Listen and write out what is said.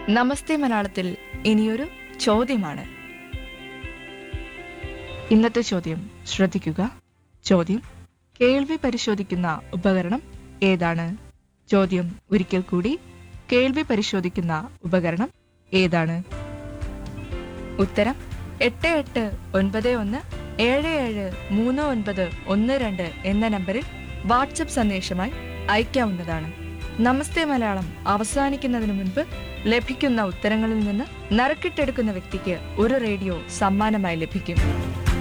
നമസ്തേ മലയാളത്തിൽ ഇനിയൊരു ചോദ്യമാണ് ഇന്നത്തെ ചോദ്യം ശ്രദ്ധിക്കുക ചോദ്യം കേൾവി പരിശോധിക്കുന്ന ഉപകരണം ഏതാണ് ചോദ്യം ഒരിക്കൽ കൂടി കേൾവി പരിശോധിക്കുന്ന ഉപകരണം ഏതാണ് ഉത്തരം എട്ട് എട്ട് ഒൻപത് ഒന്ന് ഏഴ് ഏഴ് മൂന്ന് ഒൻപത് ഒന്ന് രണ്ട് എന്ന നമ്പറിൽ വാട്സപ്പ് സന്ദേശമായി അയക്കാവുന്നതാണ് നമസ്തേ മലയാളം അവസാനിക്കുന്നതിന് മുൻപ് ലഭിക്കുന്ന ഉത്തരങ്ങളിൽ നിന്ന് നറുക്കിട്ടെടുക്കുന്ന വ്യക്തിക്ക് ഒരു റേഡിയോ സമ്മാനമായി ലഭിക്കും